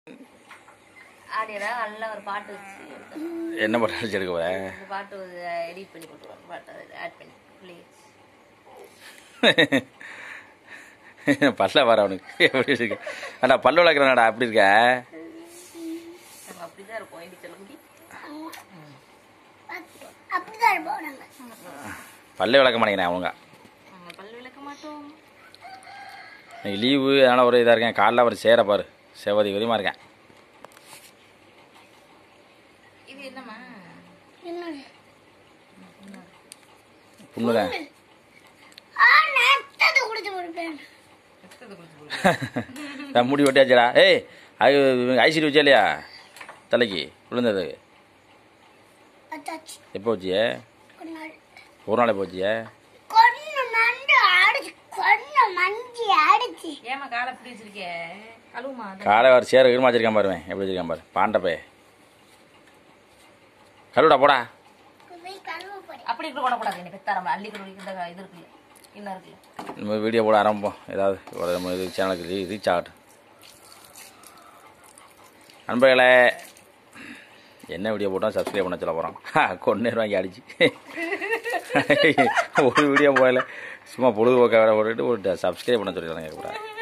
ஆடியடா நல்லா ஒரு பாட்டு வச்சு எடுத்தேன். என்ன பண்ண அடிச்சு எடுக்க போற இந்த பாட்டு எடிட் பண்ணி போட்டுருவாங்க பாட்டு ஆட் பண்ணி ப்ளீஸ் பல்ல வர அவனுக்கு எப்படி இருக்கு அடா பல்லு வளர்க்குறானடா அப்படி இருக்க நம்ம அப்படிதான் இருப்போம் எடி சொல்ல முடி அப்படிதான் இருப்போம் நாங்க பல்லே விளக்க மாட்டேங்கிறேன் அவங்க நம்ம பல் விளக்க மாட்டோம் இன்னைக்கு லீவு அதனால் ஒரு இதாக இருக்கேன் காலைல ஒரு சேர பாரு சேவதி வரையுமா இருக்கேன் இது என்னம்மா என்னது புண்ணுதான் ஆ நட்டது குடிச்சு கொடுப்பேன் ரத்தத்தை குடிச்சு போடு. நான் முடி வெட்டியாச்சடா ஏய் அது ஐசிடி வச்சா இல்லையா தலைக்கு விழுந்தது அத்தாச்சு எப்போ வச்சியே ஒரு நாள் ஒரு நாளே போச்சியே கொன்னு நண்டு அடிச்சு கொன்னு மஞ்சி அடிச்சு ஏம்மா காலை இப்படி வச்சிருக்கே கழுவுமா அதை. காலை வர சேர இருமா வச்சிருக்கான் பாருவேன் எப்படி வச்சிருக்கான் பாரு பாண்டப்பே கழுவிடா போடா போய் கழுவ போறேன் அப்படி இருக்க கூடக்கூடாது எனக்கு பெத்தாரம் அள்ளி கொடு இந்த இது இருக்குல்ல இன்னும் இருக்குல்ல நம்ம வீடியோ போட ஆரம்பிப்போம் ஏதாவது ஒரு நம்ம இது சேனலுக்கு ரீ ரீச் ஆகட்டும் நண்பர்களே என்ன வீடியோ போட்டோம் சப்ஸ்கிரைப் பண்ண சொல்ல போகிறோம் கொண்டு வாங்கி அடிச்சு ஒரு வீடியோ போகல சும்மா பொழுதுபோக்க வேற போட்டுட்டு ஒரு சப்ஸ்கிரைப் பண்ண சொல்லிடுறாங்க கூட